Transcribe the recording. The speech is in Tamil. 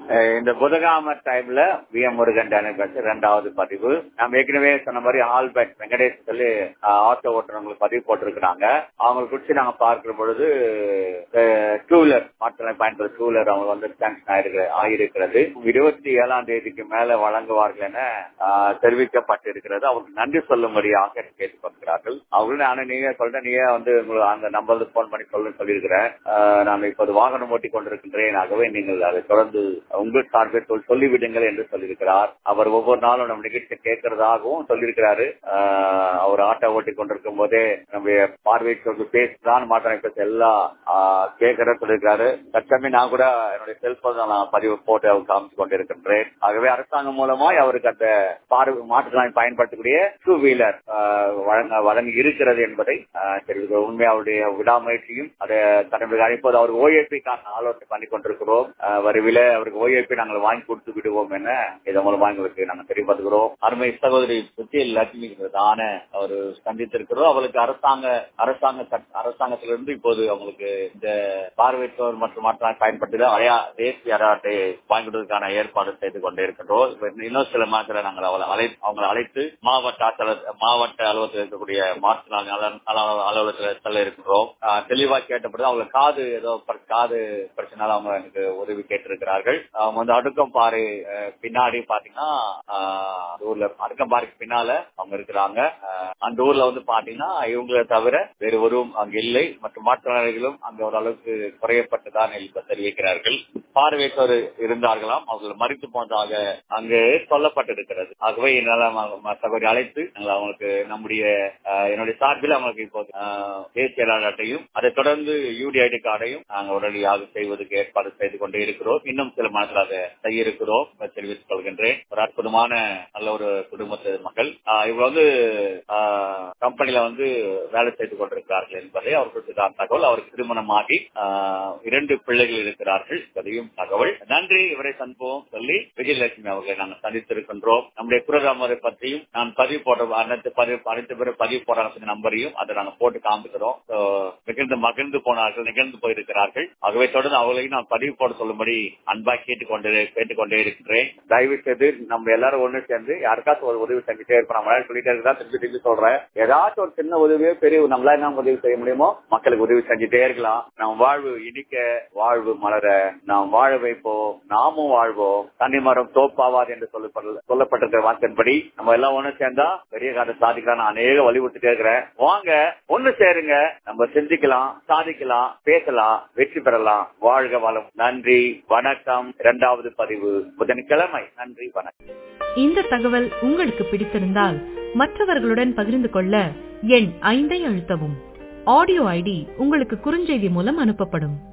அஹ் இந்த புதகாம டைம்ல வி எம் முருகன் டேனேஜ் ரெண்டாவது பதிவு நம்ம ஏற்கனவே சொன்ன மாதிரி ஆல்பர்ட் வெங்கடேஷ் சொல்லி அஹ், ஆட்டோ ஓட்டுறவங்களுக்கு பதிவு போட்டிருக்கிறாங்க அவங்களை குறிச்சு நாங்க பார்க்கிற பொழுது டூ வீலர் மாற்றலை பயன்படுத்த டூ வீலர் அவங்க வந்து சாங்ஷன் ஆயிருக்கு ஆயிருக்கிறது இருபத்தி ஏழாம் தேதிக்கு மேல வழங்குவார்கள் என அஹ், தெரிவிக்கப்பட்டிருக்கிறது அவருக்கு நன்றி சொல்லும்படியாக கேட்டுக்கொள்கிறார்கள் அவர்களும் நானும் நீங்க சொல்றேன் நீங்க வந்து உங்களுக்கு அந்த நம்பருக்கு போன் பண்ணி சொல்லு சொல்லியிருக்கிறேன் அஹ், நான் இப்போது வாகனம் ஓட்டி கொண்டிருக்கின்றேன் ஆகவே நீங்கள் அதை தொடர்ந்து உங்கள் சார்பில் சொல் சொல்லிவிடுங்கள் என்று சொல்லியிருக்கிறார் அவர் ஒவ்வொரு நாளும் நம்ம நிகழ்ச்சி கேட்கறதாகவும் சொல்லியிருக்கிறாரு அஹ், அவர் ஆட்டோ ஓட்டி கொண்டிருக்கும் போதே நம்முடைய பார்வை சொல்லி பேசுதான் மாற்றம் பேச எல்லாம் கேட்கறத சொல்லியிருக்காரு தற்சமே நான் கூட என்னுடைய செல்போன் நான் பதிவு போட்டு அவர் காமிச்சு கொண்டிருக்கின்றேன் ஆகவே அரசாங்கம் மூலமாய் அவருக்கு அந்த பார்வை மாற்றுத்திறனாளி பயன்படுத்தக்கூடிய டூ வீலர் வழங்க வழங்கி இருக்கிறது என்பதை அஹ், தெரிவிக்கிறோம் உண்மை அவருடைய விடாமுயற்சியும் அதை தன்னுடைய அழைப்பது அவர் ஓஏபிக்கான ஆலோசனை பண்ணி கொண்டிருக்கிறோம் அஹ், வருவில அவருக்கு ஓஏபி நாங்கள் வாங்கி கொடுத்து விடுவோம் என இதன் மூலமா எங்களுக்கு நாங்கள் தெரிவிப்பதுகிறோம் அருமை சகோதரி சுத்தி லட்சுமி தான அவர் சந்தித்திருக்கிறோம் அவளுக்கு அரசாங்க அரசாங்க சட்ட- அரசாங்கத்திலிருந்து இப்போது அவங்களுக்கு இந்த பார்வையற்றோர் மற்றும் மற்ற பயன்படுத்தி அடையா தேசிய அடையாட்டை வாங்கி கொடுப்பதற்கான ஏற்பாடு செய்து கொண்டே இருக்கின்றோம் இப்ப இன்னும் சில மாதத்தில் நாங்கள் அவளை அழை அவங்களை அழைத்து மாவட்ட ஆட்சியாளர் மாவட்ட அலுவலகத்தில் இருக்கக்கூடிய மாற்றுத்திறனாளி நல- நல- அலுவலகத்தில் செல்ல இருக்கின்றோம் ஆஹ் தெளிவா கேட்டபடி அவங்க காது ஏதோ ப- காது பிரச்சனால அவங்க எனக்கு உதவி கேட்டிருக்கிறார்கள் அவங்க வந்து அடுக்கம் பாறை அஹ், பின்னாடி பாத்தீங்கன்னா ஆஹ், அந்த ஊர்ல அடுக்கம் பாறைக்கு பின்னால அவங்க இருக்கிறாங்க ஆஹ், அந்த ஊர்ல வந்து பாத்தீங்கன்னா இவங்களை தவிர வேறு ஒருவரும் அங்கு இல்லை மற்றும் மாற்றுத்திறனாளிகளும் அங்க ஓரளவுக்கு குறையப்பட்டுதான் இப்ப தெரிவிக்கிறார்கள் பார்வையற்றோர் இருந்தார்களாம் அவர்கள் மறித்து போனதாக அங்கு சொல்லப்பட்டிருக்கிறது ஆகவே என்னால ம- ம- சகோதரி அழைத்து நாங்கள் அவங்களுக்கு நம்முடைய ஆஹ், என்னுடைய சார்பில் அவங்களுக்கு இப்போ ஆஹ், தேசிய அடையாளத்தையும் அதை தொடர்ந்து யூடிஐடி கார்டையும் நாங்கள் உடனடியாக செய்வதற்கு ஏற்பாடு செய்து கொண்டே இருக்கிறோம் இன்னும் சில மாதத்தில் அதை செய்ய இருக்கிறோம் என்பதை தெரிவித்துக் கொள்கின்றேன் ஒரு அற்புதமான நல்ல ஒரு குடும்பத்து மக்கள் ஆஹ், இவங்க வந்து கம்பெனில வந்து வேலை செய்து கொண்டிருக்கிறார்கள் என்பதை அவர்களுக்கு தான் தகவல் அவருக்கு திருமணமாகி ஆஹ், இரண்டு பிள்ளைகள் இருக்கிறார்கள் என்பதையும் தகவல் நன்றி இவரை சந்திப்போம் சொல்லி விஜயலட்சுமி அவர்களை நாங்கள் சந்தித்திருக்கின்றோம் நம்முடைய குரராமரை பற்றியும் நான் பதிவு போட்ட அனைத்து பதிவு அனைத்து பேரும் பதிவு போட நம்பரையும் அதை நாங்கள் போட்டு காமிக்கிறோம் So, மிகுந்து மகிழ்ந்து போனார்கள் நிகழ்ந்து போயிருக்கிறார்கள் ஆகவே தொடர்ந்து அவர்களையும் நான் பதிவு போட சொல்லும்படி அன்பா கேட்டுக்கொண்டு கேட்டுக்கொண்டே இருக்கிறேன் தயவு செய்து நம்ம எல்லாரும் ஒண்ணு சேர்ந்து யாருக்காச்சும் ஒரு உதவி செஞ்சுட்டே இருப்போம் நம்மளால சொல்லிட்டே இருக்கா திருப்பி திருப்பி சொல்றேன் ஏதாச்சும் ஒரு சின்ன உதவியோ பெரிய நம்மளால என்ன உதவி செய்ய முடியுமோ மக்களுக்கு உதவி செஞ்சுட்டே இருக்கலாம் நம் வாழ்வு இனிக்க வாழ்வு மலர நாம் வாழ வைப்போம் நாமும் வாழ்வோம் தனி மரம் தோப்பாவாது என்று சொல்லப்பட்ட சொல்லப்பட்டிருக்கிற வாக்கின்படி நம்ம எல்லாம் ஒண்ணு சேர்ந்தா பெரிய காரணம் சாதிக்கலாம் நான் அநேக வலியுறுத்திட்டே இருக்கிறேன் வாங்க ஒண்ணு சேருங்க நம்ம சிந்திக்கலாம் சாதிக்கலாம் பேசலாம் வெற்றி பெறலாம் வாழ்க வளம் நன்றி வணக்கம் இரண்டாவது பதிவு புதன்கிழமை நன்றி வணக்கம் இந்த தகவல் உங்களுக்கு பிடித்திருந்தால் மற்றவர்களுடன் பகிர்ந்து கொள்ள எண் ஐந்தை அழுத்தவும் ஆடியோ ஐடி உங்களுக்கு குறுஞ்செய்தி மூலம் அனுப்பப்படும்